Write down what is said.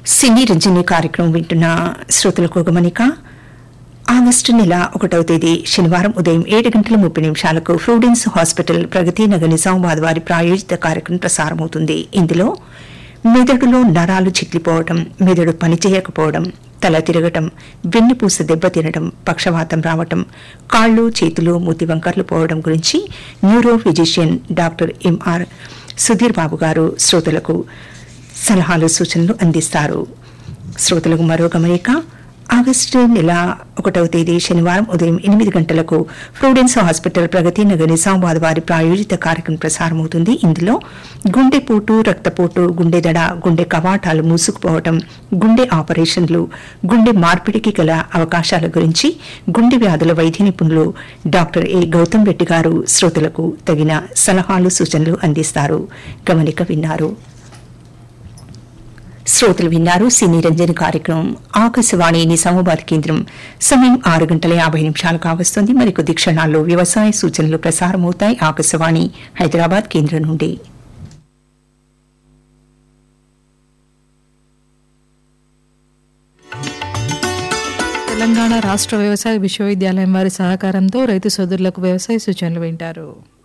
సినీ రంజని కార్యక్రమం వింటున్న శ్రోతలకు గమనిక ఆగస్టు నెల ఒకటవ తేదీ శనివారం ఉదయం ఏడు గంటల ముప్పై నిమిషాలకు ఫ్రూడెన్స్ హాస్పిటల్ ప్రగతి నగర్ నిజామాబాద్ వారి ప్రాయోజిత కార్యక్రమం ప్రసారమవుతుంది ఇందులో మెదడులో నరాలు చిట్లిపోవడం మెదడు పనిచేయకపోవడం తల తిరగటం వెన్నుపూస దెబ్బతినడం పక్షవాతం రావటం కాళ్ళు చేతులు మూతి వంకర్లు పోవడం గురించి neuro physician doctor M R Sudheer Babu గారు శ్రోతలకు సలహాలు సూచనలు అందిస్తారు శ్రోతలకు మరో గమనిక ఆగస్టు నెల ఒకటవ తేదీ శనివారం ఉదయం ఎనిమిది గంటలకు ఫ్రూడెన్స్ హాస్పిటల్ ప్రగతి నగర్ నిజామాబాద్ వారి ప్రాయోజిత కార్యక్రమం ప్రసారమవుతుంది ఇందులో గుండెపోటు రక్తపోటు గుండె దడ గుండె కవాటాలు మూసుకుపోవటం గుండె ఆపరేషన్లు గుండె మార్పిడికి గల అవకాశాల గురించి గుండె వ్యాధుల వైద్య నిపుణులు డాక్టర్ ఏ గౌతమ్ రెడ్డి గారు శ్రోతలకు తగిన సలహాలు సూచనలు అందిస్తారు గమనిక విన్నారు శ్రోతలు విన్నారు సినీ రంజన్ కార్యక్రమం ఆకాశవాణి నిజామాబాద్ కేంద్రం సమయం ఆరు గంటల యాభై నిమిషాలు కావస్తుంది మరికొద్ది క్షణాల్లో వ్యవసాయ సూచనలు ప్రసారమవుతాయి ఆకాశవాణి హైదరాబాద్ కేంద్రం నుండి తెలంగాణ రాష్ట్ర వ్యవసాయ విశ్వవిద్యాలయం వారి సహకారంతో రైతు సోదరులకు వ్యవసాయ సూచనలు వింటారు